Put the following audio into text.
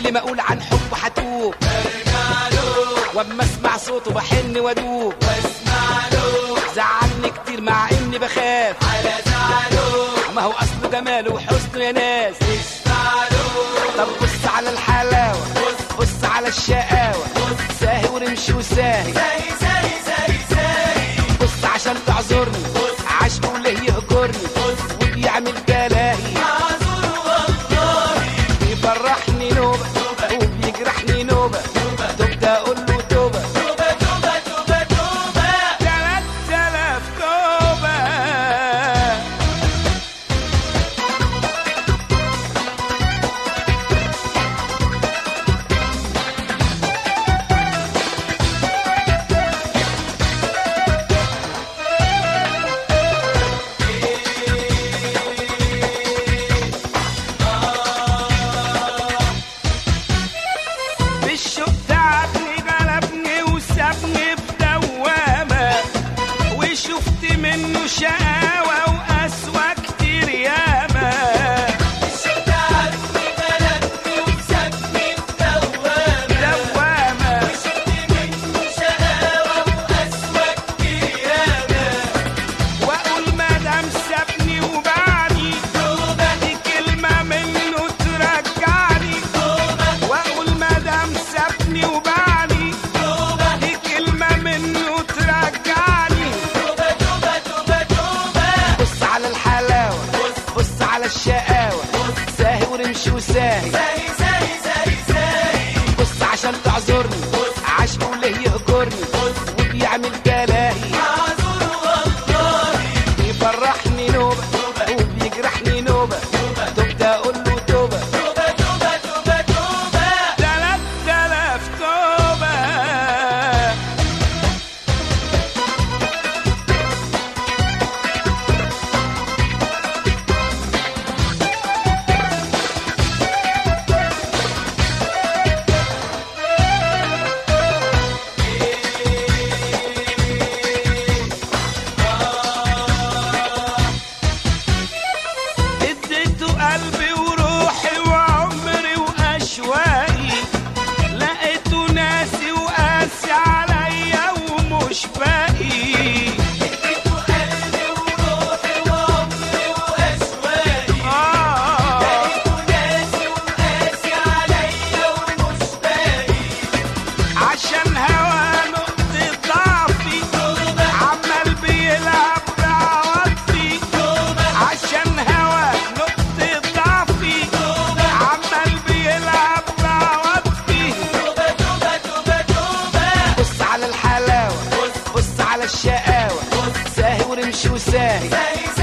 كل ما اقول عن حب هتوب واما اسمع صوته بحن وادوب زعلني كتير مع اني بخاف ما هو اصله جماله وحسنه يا ناس طب بص على الحلاوه بص على الشقاوه ساهي ورمشي وساهي بص عشان تعذرني عشقه ليه يهجرني وبيعمل جلاهي بيفرحني نوبة وبيجرحني نوبة تبدا اقول له توبة تلات تلاف توبة بالشوق تعبني غلبني وسابني في دوامة وشفت منه شقاوة وقسوة كتير ياما دوامة واقول ما دام سابني وبعني دي كلمة منه ترجعني واقول ما دام سابني وبعني دي كلمة منه ترجعني بص على الحلاوة بص على الشقاوة ساهي ورمشي وساهي بص عشان تعذرني عشقه ليه يهجرني وبيعمل جلاهي بيفرحني نوبة وبيجرحني نوبة تبدا اقول له توبة تلات تلاف توبة اديته قلبي وروحي وعمري واشواقي لقيته ناسي وقاسي عليا ومش باقي آه عشان هوا نقطة ضعفي عمال بيلعب بعواطفي عشان هوا نقطة ضعفي عمال بيلعب بعواطفي بص على الحلاوة بص على الشقاوة ساهي ورمشي وساهي